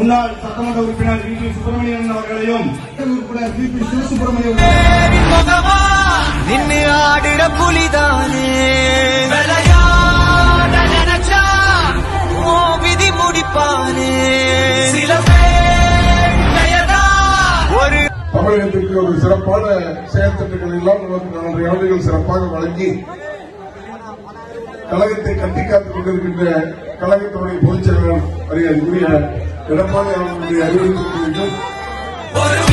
முன்னாள் சட்டமன்ற உறுப்பினர் வி பி சுப்பிரமணியன் அவர்களையும் உறுப்பினர் வி பி சிவசுப்பிரமணியம் முகமா நின்னு ஆடுற புலிதானே விளையாட நினைச்சா ஓ விதி முடிப்பானே சில பேர் பெயர்தான் ஒரு தமிழகத்திற்கு ஒரு சிறப்பான செயற்திட்டங்கள் எல்லாம் நமக்கு நான்கு ஆண்டுகள் சிறப்பாக வழங்கி கழகத்தை கட்டி காத்துக் கொண்டிருக்கின்ற கழகத்தினுடைய பொதுச் செயலாளர் மரியாதைக்குரிய எடப்பாடி அவர்களுடைய அறிவுறுத்தல் ஒரு